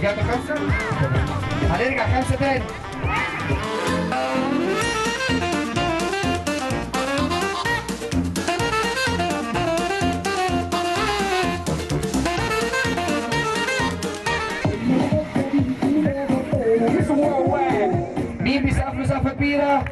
رجعتوا خمسة هنرجع خمسة تاني مين بيسقف له سقفة كبيرة؟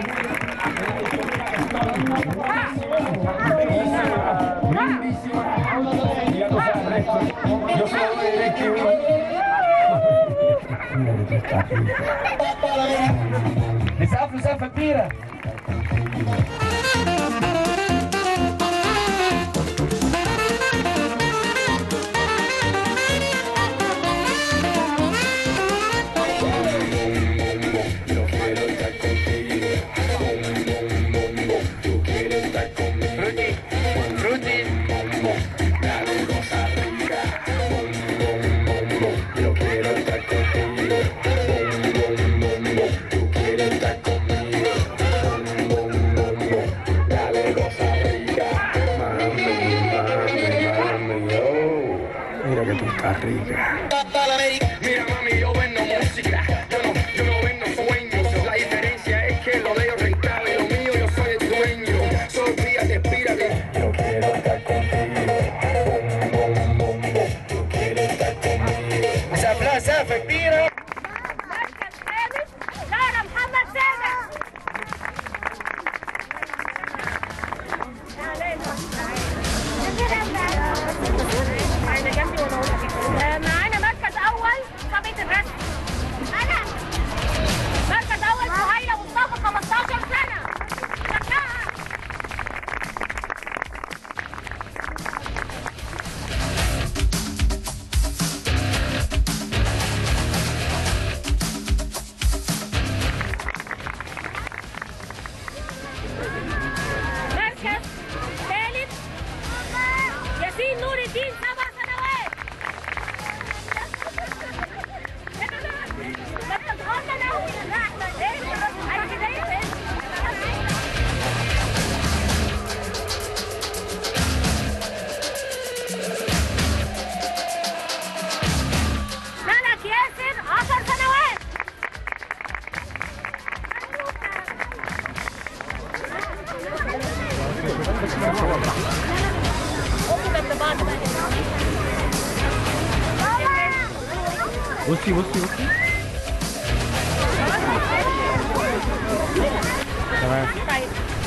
نسقف له سقفة كبيرة Mira que tú estás rica. Mira mami, yo vendo música, yo no, yo no vendo sueños. La diferencia es que lo de ellos rentable, lo mío yo soy el dueño. Sonríate, espírate. Yo quiero estar contigo. Bom, bom, bom, bom. Yo quiero estar contigo. نسقف لها سقفة كبيرة مركز خامس سارة محمد سامح آه، معانا مركز اول صبية الرسم انا مركز اول سهيلة مصطفى 15 سنة شجعها مركز ثالث ياسين نور الدين سبع سنوات ما تتغنى نهوي لا احمد ايه عايز كده ايه ملك ياسر 10 سنوات بصي بصي بصي تمام طيب